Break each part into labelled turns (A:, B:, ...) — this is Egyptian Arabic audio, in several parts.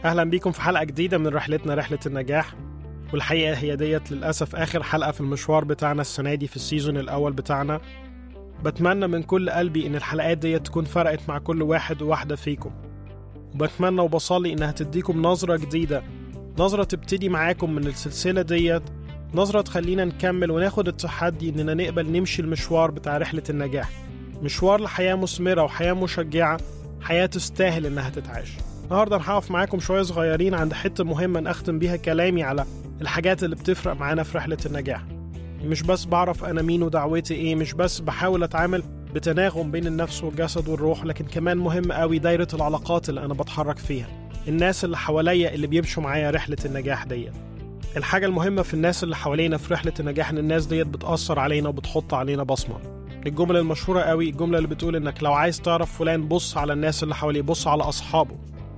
A: أهلا بيكم في حلقة جديدة من رحلتنا رحلة النجاح والحقيقة هي ديت للأسف آخر حلقة في المشوار بتاعنا السنة دي في السيزون الأول بتاعنا بتمنى من كل قلبي إن الحلقات ديت تكون فرقت مع كل واحد وواحدة فيكم وبتمنى وبصلي إنها تديكم نظرة جديدة نظرة تبتدي معاكم من السلسلة ديت نظرة تخلينا نكمل وناخد التحدي إننا نقبل نمشي المشوار بتاع رحلة النجاح مشوار لحياة مثمرة وحياة مشجعة حياة تستاهل إنها تتعاش النهارده أنا هقف معاكم شوية صغيرين عند حتة مهمة نختم بيها كلامي على الحاجات اللي بتفرق معانا في رحلة النجاح مش بس بعرف أنا مين ودعوتي إيه مش بس بحاول أتعامل بتناغم بين النفس والجسد والروح لكن كمان مهم قوي دايرة العلاقات اللي أنا بتحرك فيها الناس اللي حواليا اللي بيمشوا معايا رحلة النجاح ديت الحاجة المهمة في الناس اللي حوالينا في رحلة النجاح إن الناس ديت بتأثر علينا وبتحط علينا بصمة الجملة المشهورة قوي الجملة اللي بتقول إنك لو عايز تعرف فلان بص على الناس اللي حواليه بص على أصحابه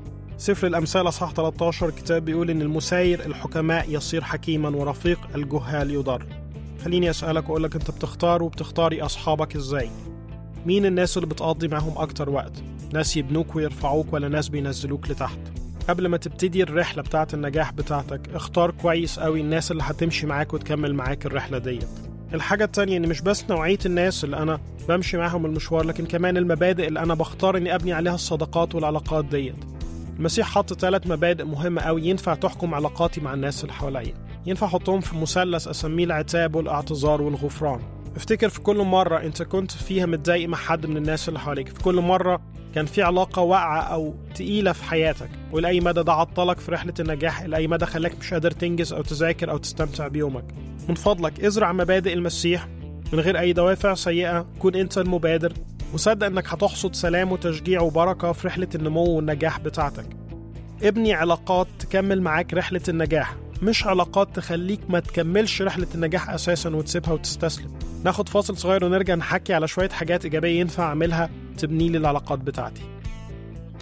A: سفر الأمثال أصحاح 13 كتاب بيقول إن المساير الحكماء يصير حكيما ورفيق الجهال يضر خليني أسألك وأقول لك أنت بتختار وبتختاري أصحابك إزاي مين الناس اللي بتقضي معاهم أكتر وقت ناس يبنوك ويرفعوك ولا ناس بينزلوك لتحت قبل ما تبتدي الرحلة بتاعة النجاح بتاعتك اختار كويس قوي الناس اللي هتمشي معاك وتكمل معاك الرحلة ديت الحاجة التانية إن مش بس نوعية الناس اللي أنا بمشي معاهم المشوار لكن كمان المبادئ اللي أنا بختار إني أبني عليها الصداقات والعلاقات ديت المسيح حط ثلاث مبادئ مهمة أوي ينفع تحكم علاقاتي مع الناس اللي حواليا ينفع أحطهم في مثلث أسميه العتاب والاعتذار والغفران افتكر في كل مرة أنت كنت فيها متضايق مع حد من الناس اللي حواليك في كل مرة كان في علاقة واقعة أو تقيلة في حياتك ولأي مدى ده عطلك في رحلة النجاح لأي مدى خلاك مش قادر تنجز أو تذاكر أو تستمتع بيومك من فضلك ازرع مبادئ المسيح من غير أي دوافع سيئة كون أنت المبادر وصدق أنك هتحصد سلام وتشجيع وبركة في رحلة النمو والنجاح بتاعتك ابني علاقات تكمل معاك رحلة النجاح مش علاقات تخليك ما تكملش رحلة النجاح أساسا وتسيبها وتستسلم ناخد فاصل صغير ونرجع نحكي على شوية حاجات إيجابية ينفع أعملها تبني لي العلاقات بتاعتي